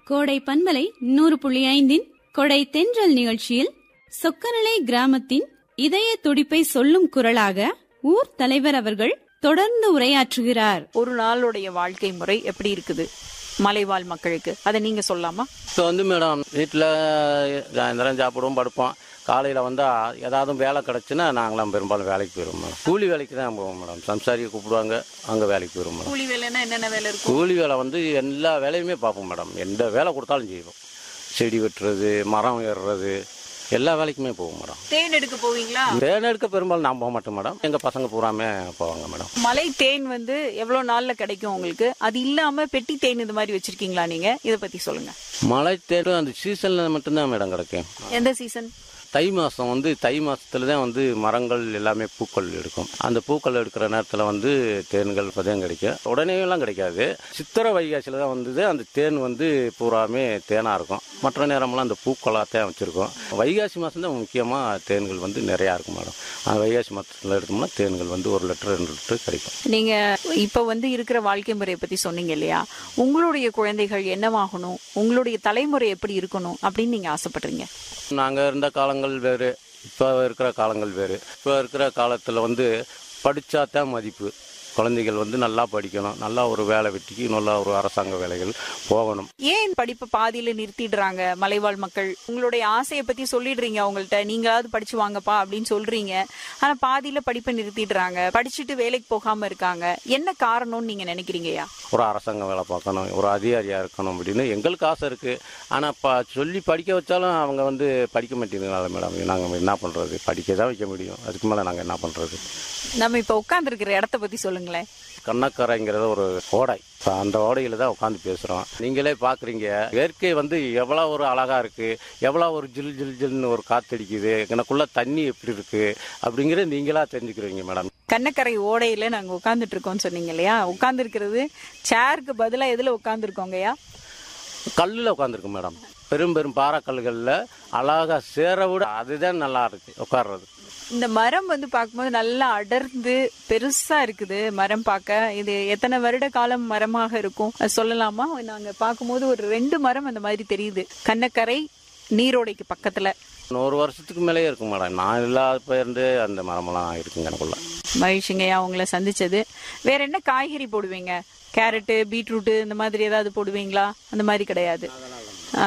கோடை பண்பலை நூறு புள்ளி ஐந்தின் கொடை தென்றல் நிகழ்ச்சியில் சொக்கநலை கிராமத்தின் இதய துடிப்பை சொல்லும் குரலாக ஊர் தலைவர் அவர்கள் தொடர்ந்து உரையாற்றுகிறார் ஒரு நாளுடைய வாழ்க்கை முறை எப்படி இருக்குது மலைவாழ் மக்களுக்கு அதை நீங்க சொல்லலாமா இப்போ வந்து மேடம் வீட்டில் சாயந்தரம் சாப்பிடுவோம் படுப்போம் காலையில் வந்தால் ஏதாவது வேலை கிடச்சுன்னா நாங்களாம் பெரும்பாலும் வேலைக்கு போயிடுவோம் மேடம் கூலி வேலைக்கு தான் போவோம் மேடம் சம்சாரியை கூப்பிடுவாங்க அங்கே வேலைக்கு போயிடுவோம் மேடம் கூலி வேலைன்னா என்னென்ன வேலை இருக்கும் கூலி வேலை வந்து எல்லா வேலையுமே பார்ப்போம் மேடம் எந்த வேலை கொடுத்தாலும் செய்வோம் செடி வெட்டுறது மரம் ஏறுறது எல்லா வேலைக்குமே போவோம் மேடம் தேன் எடுக்க போவீங்களா தேன் எடுக்க பெரும்பாலும் நான் போக மாட்டேன் மேடம் எங்கள் பசங்க பூராமே போவாங்க மேடம் மலை தேன் வந்து எவ்வளவு நாள்ல கிடைக்கும் உங்களுக்கு அது இல்லாம பெட்டி தேன் இது மாதிரி வச்சிருக்கீங்களா நீங்க இத பத்தி சொல்லுங்க மழை தேடும் அந்த சீசனில் மட்டும்தான் மேடம் கிடைக்கும் எந்த சீசன் தை மாதம் வந்து தை மாசத்துல தான் வந்து மரங்கள் எல்லாமே பூக்கள் எடுக்கும் அந்த பூக்கள் எடுக்கிற நேரத்தில் வந்து தேன்கள் இப்போதான் கிடைக்கும் உடனே எல்லாம் கிடைக்காது சித்திரை வைகாசியில் தான் வந்தது அந்த தேன் வந்து பூராமே தேனாக இருக்கும் மற்ற நேரமெல்லாம் அந்த பூக்களாக தான் வச்சுருக்கோம் வைகாசி மாதம் தான் முக்கியமாக தேன்கள் வந்து நிறையா இருக்கும் மேடம் அந்த வைகாசி மாதத்தில் எடுத்தோம்னா தேன்கள் வந்து ஒரு லிட்டர் ரெண்டு லிட்டர் கிடைக்கும் நீங்க இப்ப வந்து இருக்கிற வாழ்க்கை முறையை பத்தி சொன்னீங்க இல்லையா உங்களுடைய குழந்தைகள் என்னவாகணும் உங்களுடைய தலைமுறை எப்படி இருக்கணும் அப்படின்னு நீங்க ஆசைப்படுறீங்க நாங்கள் இருந்த காலங்கள் வேறு இப்போ இருக்கிற காலங்கள் வேறு இப்போ இருக்கிற காலத்தில் வந்து படித்தா தான் மதிப்பு குழந்தைகள் வந்து நல்லா படிக்கணும் நல்லா ஒரு வேலை வெட்டிக்கு நல்லா ஒரு அரசாங்க வேலைகள் போகணும் ஏன் படிப்பை பாதியில நிறுத்திடுறாங்க மலைவாழ் மக்கள் உங்களுடைய ஆசையை பத்தி சொல்லிடுறீங்க அவங்கள்ட்ட நீங்களாவது படிச்சு வாங்கப்பா அப்படின்னு சொல்றீங்க ஆனா பாதியில படிப்பை நிறுத்திடுறாங்க படிச்சுட்டு வேலைக்கு போகாம இருக்காங்க என்ன காரணம்னு நீங்க நினைக்கிறீங்கயா ஒரு அரசாங்க வேலை பார்க்கணும் ஒரு அதிகாரியாக இருக்கணும் அப்படின்னு எங்களுக்கு ஆசை இருக்குது ஆனால் இப்போ சொல்லி படிக்க வச்சாலும் அவங்க வந்து படிக்க மாட்டேங்கிறாங்க மேடம் நாங்கள் என்ன பண்ணுறது படிக்க தான் வைக்க முடியும் அதுக்கு மேலே நாங்கள் என்ன பண்ணுறது நம்ம இப்ப உட்கார்ந்து இருக்கிற இடத்த பத்தி சொல்லுங்களேன் கண்ணக்கரைங்கிறது ஒரு ஓடை இப்போ அந்த ஓடையில தான் உட்காந்து பேசுகிறோம் நீங்களே பார்க்குறீங்க இயற்கை வந்து எவ்வளோ ஒரு அழகாக இருக்குது எவ்வளோ ஒரு ஜில் ஜில் ஜில்னு ஒரு காத்தடிக்குது எனக்குள்ள தண்ணி எப்படி இருக்குது அப்படிங்கிறது நீங்களா தெரிஞ்சுக்கிறீங்க மேடம் கண்ணக்கரை ஓடையில நாங்க உட்கார்ந்துட்டு இருக்கோம்னு சொன்னீங்க இல்லையா உட்கார்ந்து இருக்கிறது சேருக்கு பதிலா எதுல உட்கார்ந்து இருக்கோங்கய்யா கல்லில் உட்காந்துருக்கு மேடம் பெரும் பெரும் பாறைக்கல்களில் அழகாக சேர விட அதுதான் நல்லா இருக்கு உட்கார்றது இந்த மரம் வந்து பார்க்கும்போது நல்லா அடர்ந்து பெருசா இருக்குது மரம் பார்க்க இது எத்தனை வருட காலம் மரமாக இருக்கும் அது சொல்லலாமா நாங்க பார்க்கும்போது ஒரு ரெண்டு மரம் அந்த மாதிரி தெரியுது கண்ணக்கரை நீரோடைக்கு பக்கத்துல நூறு வருஷத்துக்கு மேலேயே இருக்கும் மேடம் நான் இல்லாத போயிருந்து அந்த மரமெல்லாம் இருக்குங்க எனக்குள்ள மகிழ்ச்சிங்கய்யா உங்களை சந்திச்சது வேற என்ன காய்கறி போடுவீங்க கேரட்டு பீட்ரூட்டு இந்த மாதிரி ஏதாவது போடுவீங்களா அந்த மாதிரி கிடையாது ஆ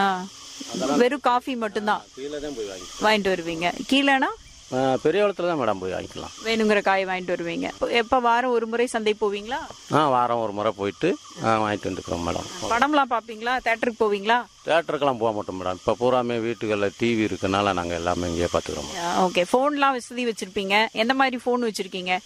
வெறும் காஃபி மட்டும்தான் கீழே தான் போய் வாங்கி வாங்கிட்டு வருவீங்க கீழேனா பெரிய இடத்துல தான் மேடம் போய் வாங்கிக்கலாம் வேணுங்கிற காய் வாங்கிட்டு வருவீங்க எப்ப வாரம் ஒரு முறை சந்தை போவீங்களா ஆ வாரம் ஒரு முறை போயிட்டு ஆ, வாங்கிட்டு வந்துக்கிறோம் மேடம் படம்லாம் பாப்பீங்களா தேட்டருக்கு போவீங்களா தேட்டருக்கெல்லாம் போக மாட்டோம் மேடம் இப்போ பூராமே வீட்டுகளில் டிவி இருக்கனால நாங்கள் எல்லாமே இங்கேயே பார்த்துக்கிறோம் ஓகே ஃபோன்லாம் வசதி வச்சிருப்பீங்க எந்த மாதிரி ஃபோன் வச்சிருக்கீங்க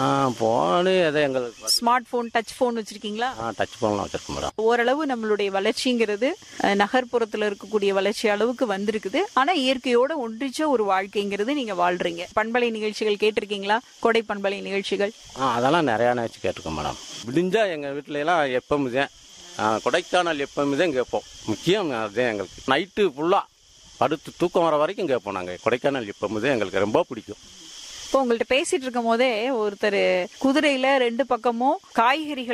ஃபோனு எதை எங்களுக்கு ஸ்மார்ட் ஃபோன் டச் ஃபோன் வச்சிருக்கீங்களா ஆ டச் ஃபோன்லாம் வச்சிருக்கோம் மேடம் ஓரளவு நம்மளுடைய வளர்ச்சிங்கிறது அஹ், நகர்ப்புறத்துல இருக்கக்கூடிய வளர்ச்சி அளவுக்கு வந்திருக்குது ஆனா இயற்கையோட ஒன்றிச்ச ஒரு வாழ்க்கைங்கிறது நீங்க வாழ்றீங்க பண்பலை நிகழ்ச்சிகள் கேட்டிருக்கீங்களா கொடை பண்பலை நிகழ்ச்சிகள் ஆ அதெல்லாம் நிறையா நேச்சு கேட்டிருக்கோம் மேடம் விடிஞ்சா எங்கள் வீட்டில எல்லாம் எப்பவும் தான் ஆ, கொடைக்கானல் எப்பவும் தான் கேட்போம் முக்கியம் அதுதான் எங்களுக்கு நைட்டு ஃபுல்லாக படுத்து தூக்கம் வர வரைக்கும் கேட்போம் நாங்கள் கொடைக்கானல் எப்பவும் தான் எங்களுக்கு ரொம்ப பிடிக்கும் இப்போ உங்கள்ட்ட பேசிட்டு இருக்கும் போதே ஒருத்தர் குதிரையில ரெண்டு பக்கமும் காய்கறிகள்